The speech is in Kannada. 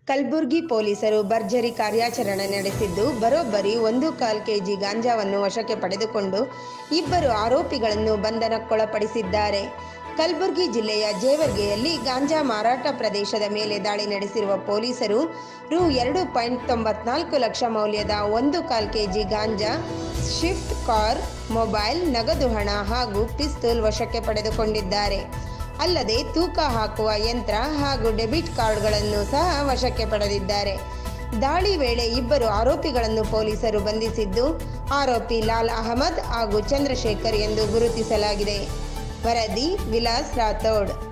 ಕಲಬುರಗಿ ಪೊಲೀಸರು ಭರ್ಜರಿ ಕಾರ್ಯಾಚರಣೆ ನಡೆಸಿದ್ದು ಬರೋಬ್ಬರಿ ಒಂದು ಕಾಲ್ ಕೆಜಿ ಗಾಂಜಾವನ್ನು ವಶಕ್ಕೆ ಪಡೆದುಕೊಂಡು ಇಬ್ಬರು ಆರೋಪಿಗಳನ್ನು ಬಂಧನಕ್ಕೊಳಪಡಿಸಿದ್ದಾರೆ ಕಲಬುರಗಿ ಜಿಲ್ಲೆಯ ಜೇವರ್ಗೆಯಲ್ಲಿ ಗಾಂಜಾ ಮಾರಾಟ ಪ್ರದೇಶದ ಮೇಲೆ ದಾಳಿ ನಡೆಸಿರುವ ಪೊಲೀಸರು ರು ಎರಡು ಪಾಯಿಂಟ್ ತೊಂಬತ್ನಾಲ್ಕು ಲಕ್ಷ ಮೌಲ್ಯದ ಒಂದು ಕಾಲ್ ಕೆಜಿ ಗಾಂಜಾ ಶಿಫ್ಟ್ ಕಾರ್ ಮೊಬೈಲ್ ನಗದು ಹಣ ಹಾಗೂ ಪಿಸ್ತೂಲ್ ವಶಕ್ಕೆ ಪಡೆದುಕೊಂಡಿದ್ದಾರೆ ಅಲ್ಲದೆ ತೂಕ ಹಾಕುವ ಯಂತ್ರ ಹಾಗೂ ಡೆಬಿಟ್ ಕಾರ್ಡ್ಗಳನ್ನು ಸಹ ವಶಕ್ಕೆ ಪಡೆದಿದ್ದಾರೆ ದಾಳಿ ವೇಳೆ ಇಬ್ಬರು ಆರೋಪಿಗಳನ್ನು ಪೊಲೀಸರು ಬಂಧಿಸಿದ್ದು ಆರೋಪಿ ಲಾಲ್ ಅಹಮದ್ ಹಾಗೂ ಚಂದ್ರಶೇಖರ್ ಎಂದು ಗುರುತಿಸಲಾಗಿದೆ ವರದಿ ವಿಲಾಸ್ ರಾಥೋಡ್